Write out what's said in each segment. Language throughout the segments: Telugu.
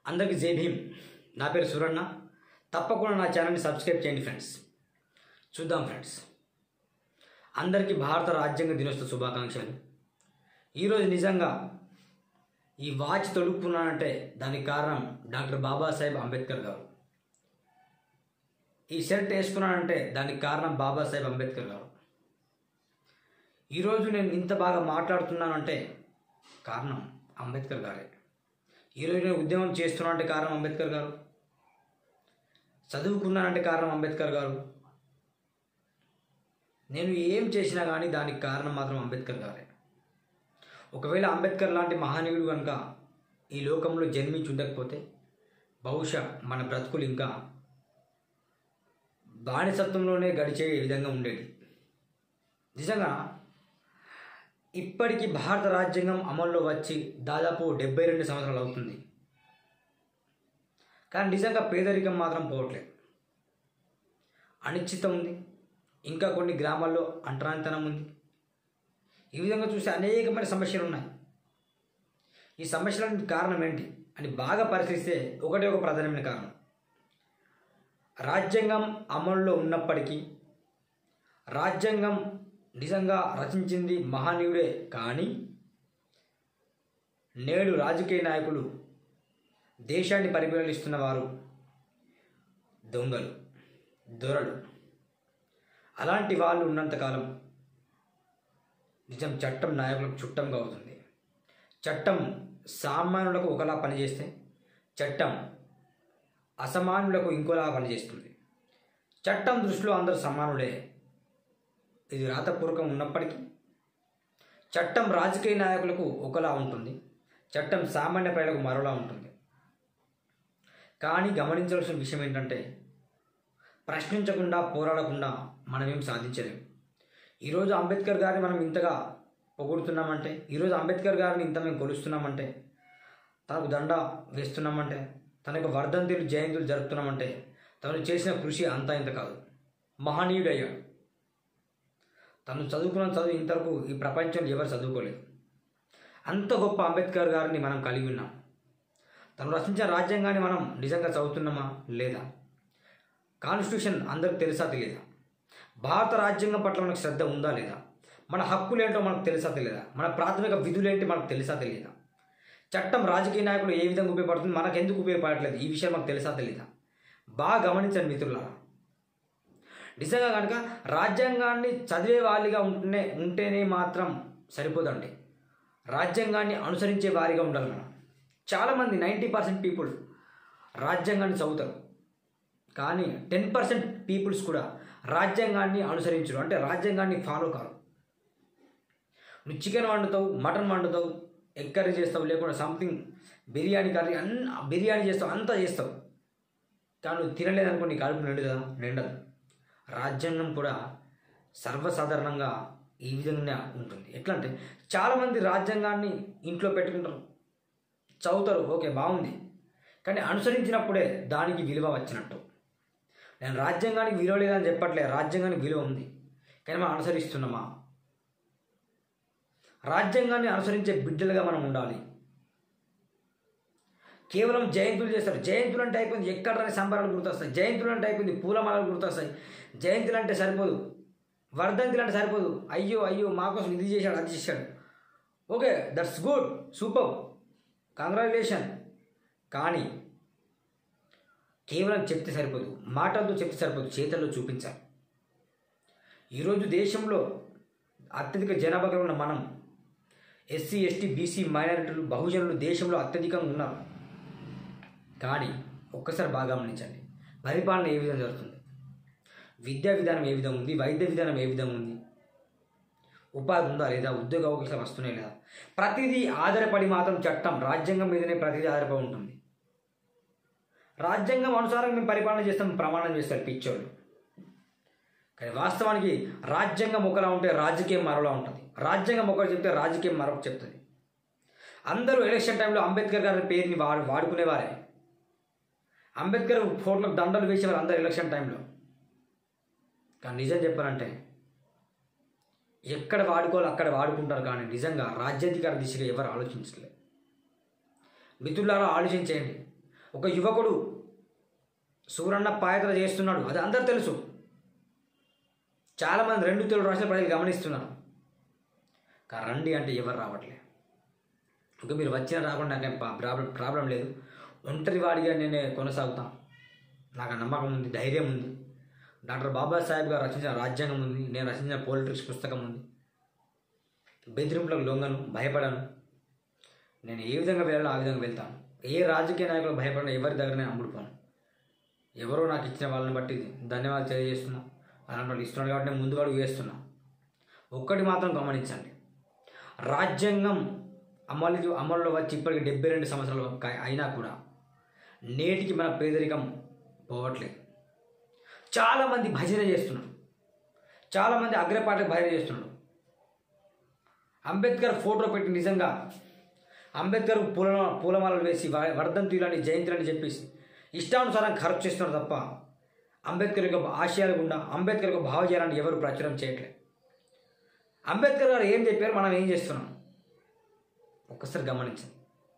అందరికీ జై భీమ్ నా పేరు సురన్న తప్పకుండా నా ఛానల్ని సబ్స్క్రైబ్ చేయండి ఫ్రెండ్స్ చూద్దాం ఫ్రెండ్స్ అందరికీ భారత రాజ్యాంగ దినోత్సవ శుభాకాంక్షలు ఈరోజు నిజంగా ఈ వాచ్ తొడుక్కున్నానంటే దానికి కారణం డాక్టర్ బాబాసాహెబ్ అంబేద్కర్ గారు ఈ షర్ట్ వేసుకున్నానంటే దానికి కారణం బాబాసాహెబ్ అంబేద్కర్ గారు ఈరోజు నేను ఇంత బాగా మాట్లాడుతున్నానంటే కారణం అంబేద్కర్ గారే ఈరోజు నేను ఉద్యమం చేస్తున్నానంటే కారణం అంబేద్కర్ గారు చదువుకున్నానంటే కారణం అంబేద్కర్ గారు నేను ఏం చేసినా కానీ దానికి కారణం మాత్రం అంబేద్కర్ గారే ఒకవేళ అంబేద్కర్ లాంటి మహనీయుడు కనుక ఈ లోకంలో జన్మించి ఉండకపోతే బహుశా మన బ్రతుకులు ఇంకా బానిసత్వంలోనే గడిచే విధంగా ఉండేది నిజంగా ఇప్పటికీ భారత రాజ్యాంగం అమల్లో వచ్చి దాదాపు డెబ్బై రెండు సంవత్సరాలు అవుతుంది కానీ నిజంగా పేదరికం మాత్రం పోవట్లేదు అనిశ్చితం ఉంది ఇంకా కొన్ని గ్రామాల్లో అంటరానితనం ఉంది ఈ విధంగా చూస్తే అనేకమైన సమస్యలు ఉన్నాయి ఈ సమస్యలకు కారణం ఏంటి అని బాగా పరిశీలిస్తే ఒకటే ఒక ప్రధానమైన కారణం రాజ్యాంగం అమల్లో ఉన్నప్పటికీ రాజ్యాంగం నిజంగా రచించింది మహనీయుడే కానీ నేడు రాజకీయ నాయకులు దేశాన్ని పరిపాలిస్తున్న వారు దొంగలు దొరలు అలాంటి వాళ్ళు ఉన్నంతకాలం నిజం చట్టం నాయకులకు చుట్టంగా అవుతుంది చట్టం సామాన్యులకు ఒకలా పనిచేస్తే చట్టం అసమానులకు ఇంకోలా పనిచేస్తుంది చట్టం దృష్టిలో అందరూ సమానులే ఇది రాతపూర్వకం ఉన్నప్పటికీ చట్టం రాజకీయ నాయకులకు ఒకలా ఉంటుంది చట్టం సామాన్య ప్రజలకు మరోలా ఉంటుంది కానీ గమనించవలసిన విషయం ఏంటంటే ప్రశ్నించకుండా పోరాడకుండా మనమేం సాధించలేము ఈరోజు అంబేద్కర్ గారిని మనం ఇంతగా పొగుడుతున్నామంటే ఈరోజు అంబేద్కర్ గారిని ఇంత మేము కొలుస్తున్నామంటే తనకు దండ వేస్తున్నామంటే తన యొక్క వర్ధంతులు జయంతులు జరుపుతున్నామంటే తను చేసిన కృషి అంతా ఇంత కాదు మహనీయుడు అయ్యాడు తను చదువుకున్న చదువు ఇంతవరకు ఈ ప్రపంచంలో ఎవరు చదువుకోలేదు అంత గొప్ప అంబేద్కర్ గారిని మనం కలిగి ఉన్నాం తను రచించిన రాజ్యాంగాన్ని మనం నిజంగా చదువుతున్నామా లేదా కాన్స్టిట్యూషన్ అందరికి తెలుసా తెలియదా భారత రాజ్యాంగం పట్ల మనకు శ్రద్ధ ఉందా లేదా మన హక్కులు ఏంటో మనకు తెలుసా తెలియదా మన ప్రాథమిక విధులేంటి మనకు తెలుసా తెలియదా చట్టం రాజకీయ నాయకులు ఏ విధంగా ఉపయోగపడుతుంది మనకు ఎందుకు ఉపయోగపడట్లేదు ఈ విషయం మనకు తెలుసా తెలియదా బాగా గమనించండి మిత్రులారా నిజంగా కనుక రాజ్యాంగాన్ని చదివే వాళ్ళిగా ఉంటేనే ఉంటేనే మాత్రం సరిపోదండి రాజ్యాంగాన్ని అనుసరించే వారిగా ఉండాలి మనం చాలామంది నైంటీ పర్సెంట్ పీపుల్ రాజ్యాంగాన్ని చదువుతారు కానీ టెన్ పర్సెంట్ పీపుల్స్ కూడా రాజ్యాంగాన్ని అనుసరించరు అంటే రాజ్యాంగాన్ని ఫాలో కారు నువ్వు చికెన్ వండుతావు మటన్ వండుతావు ఎగ్ కర్రీ చేస్తావు లేకుండా సంథింగ్ బిర్యానీ కర్రీ అన్న బిర్యానీ చేస్తావు అంతా చేస్తావు కానీ నువ్వు తినలేదనుకో నీ కడుపు నిండుదా నిండదు రాజ్యాంగం కూడా సర్వసాధారణంగా ఈ విధంగా ఉంటుంది ఎట్లా అంటే చాలామంది రాజ్యాంగాన్ని ఇంట్లో పెట్టుకుంటారు చదువుతారు ఓకే బాగుంది కానీ అనుసరించినప్పుడే దానికి విలువ వచ్చినట్టు నేను రాజ్యాంగానికి విలువ లేదని చెప్పట్లే రాజ్యాంగానికి విలువ ఉంది కానీ మనం అనుసరిస్తున్నామా రాజ్యాంగాన్ని అనుసరించే బిడ్డలుగా మనం ఉండాలి కేవలం జయంతులు చేస్తారు జయంతులు అంటే అయిపోయింది ఎక్కడ సంబరాలు గుర్తొస్తాయి జయంతులు అంటే అయిపోయింది పూలమాలలు గుర్తొస్తాయి జయంతులు అంటే సరిపోదు వర్ధంతులు అంటే సరిపోదు అయ్యో అయ్యో మా కోసం ఇది చేశాడు అది చేశాడు okay that's good super congratulation కానీ కేవలం చెప్తే సరిపోదు మాటలతో చెప్తే సరిపోదు చేతల్లో చూపించాలి ఈరోజు దేశంలో అత్యధిక జనాభా ఉన్న మనం ఎస్సీ ఎస్టీ బీసీ మైనారిటీలు బహుజనులు దేశంలో అత్యధికంగా ఉన్నారు కానీ ఒక్కసారి బాగా గమనించండి పరిపాలన ఏ విధంగా జరుగుతుంది విద్యా విధానం ఏ విధంగా ఉంది వైద్య విధానం ఏ విధంగా ఉంది ఉపాధి ఉందా లేదా ఉద్యోగ అవకాశాలు వస్తున్నాయి లేదా ప్రతిదీ ఆధారపడి మాత్రం చట్టం రాజ్యాంగం మీదనే ప్రతిదీ ఆధారపడి ఉంటుంది రాజ్యాంగం అనుసారం మేము పరిపాలన చేస్తాం ప్రమాణం చేస్తారు పిచ్చోళ్ళు కానీ వాస్తవానికి రాజ్యాంగం ఒకలా ఉంటే రాజకీయం మరోలా ఉంటుంది రాజ్యాంగం ఒకటి చెప్తే రాజకీయం మరొకటి చెప్తుంది అందరూ ఎలక్షన్ టైంలో అంబేద్కర్ గారి పేరుని వాడు వాడుకునేవారే అంబేద్కర్ ఫోటోలకు దండలు వేసేవారు అందరు ఎలక్షన్ టైంలో కానీ నిజం చెప్పాలంటే ఎక్కడ వాడుకోవాలో అక్కడ వాడుకుంటారు కానీ నిజంగా రాజ్యాధికార దిశగా ఎవరు ఆలోచించలేదు మిత్రులారా ఆలోచించేయండి ఒక యువకుడు సూరన్న పాయత్ర చేస్తున్నాడు అది అందరు తెలుసు చాలామంది రెండు తెలుగు రాష్ట్రాల ప్రజలు గమనిస్తున్నారు కానీ రండి అంటే ఎవరు రావట్లే ఇంకా మీరు వచ్చినా రాకుండా నాకేం పా- ప్రాబ్లం ప్రాబ్లం లేదు ఒంటరి వాడిగా నేనే కొనసాగుతాను నాకు ఆ నమ్మకం ఉంది ధైర్యం ఉంది డాక్టర్ బాబాసాహెబ్ గారు రచించిన రాజ్యాంగం ఉంది నేను రచించిన పోలిటిక్స్ పుస్తకం ఉంది బెదిరింపులకు లొంగను భయపడను నేను ఏ విధంగా వెళ్ళాలో ఆ విధంగా వెళ్తాను ఏ రాజకీయ నాయకులు భయపడిన ఎవరి దగ్గర నేను అమ్ముడుపోను ఎవరో నాకు ఇచ్చిన వాళ్ళని బట్టి ధన్యవాదాలు తెలియజేస్తున్నా అలాంటి వాళ్ళు ఇస్తున్నాడు కాబట్టి నేను ముందుగా అడుగు వేస్తున్నా ఒక్కటి మాత్రం గమనించండి రాజ్యాంగం అమలు అమలులో వచ్చి ఇప్పటికి డెబ్బై రెండు సంవత్సరాలు క- అయినా కూడా నేటికి మన పేదరికం పోవట్లేదు చాలామంది భజన చేస్తున్నారు చాలామంది అగ్రపాటకు భజన చేస్తున్నారు అంబేద్కర్ ఫోటో పెట్టి నిజంగా అంబేద్కర్ పూల పూలమాలలు వేసి వ- వర్ధంతులని జయంతులని చెప్పేసి ఇష్టానుసారం ఖర్చు చేస్తున్నారు తప్ప అంబేద్కర్ యొక్క ఆశయాలు గుండా అంబేద్కర్ యొక్క భావజాలాన్ని ఎవరు ప్రచురం చేయట్లేదు అంబేద్కర్ గారు ఏం చెప్పారు మనం ఏం చేస్తున్నాం ఒక్కసారి గమనించండి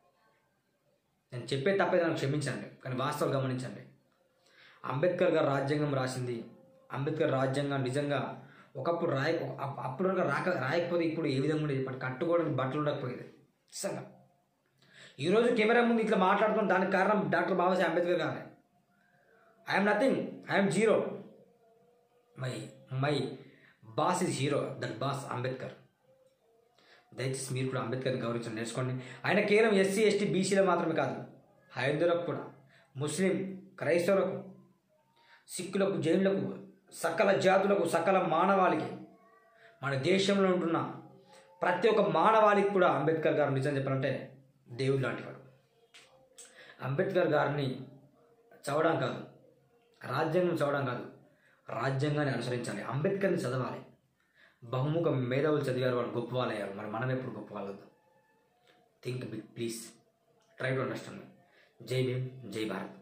నేను చెప్పే తప్పేది నాకు క్షమించండి కానీ వాస్తవాలు గమనించండి అంబేద్కర్ గారు రాజ్యాంగం రాసింది అంబేద్కర్ రాజ్యాంగం నిజంగా ఒకప్పుడు రాయ అప్- అప్పుడు వరకు రాక రాయకపోతే ఇప్పుడు ఏ విధంగా ఉండేది ఇప్పుడు కట్టుకోవడానికి బట్టలు ఉండకపోయేది నిజంగా ఈరోజు కెమెరా ముందు ఇట్లా మాట్లాడుతున్న దానికి కారణం డాక్టర్ బాబాసాహెబ్ అంబేద్కర్ గారే I'm nothing I'm zero my my boss is hero that boss Ambedkar దయచేసి మీరు కూడా అంబేద్కర్ని గౌరవించడం నేర్చుకోండి ఆయన కేవలం ఎస్సీ ఎస్టీ బీసీలో మాత్రమే కాదు హైందువులకు కూడా ముస్లిం క్రైస్తవులకు సిక్కులకు జైన్లకు సకల జాతులకు సకల మానవాళికి మన దేశంలో ఉంటున్న ప్రతి ఒక్క మానవాళికి కూడా అంబేద్కర్ గారు నిజం చెప్పాలంటే దేవుడు లాంటివాడు అంబేద్కర్ గారిని చదవడం కాదు రాజ్యాంగం చదవడం కాదు రాజ్యాంగాన్ని అనుసరించాలి అంబేద్కర్ని చదవాలి బహుముఖ మేధావులు చదివారు వాళ్ళు గొప్ప వాళ్ళు అయ్యారు మరి మనం ఎప్పుడు గొప్ప వాళ్ళదు think big please try to understand Jai Bhim జై భారత్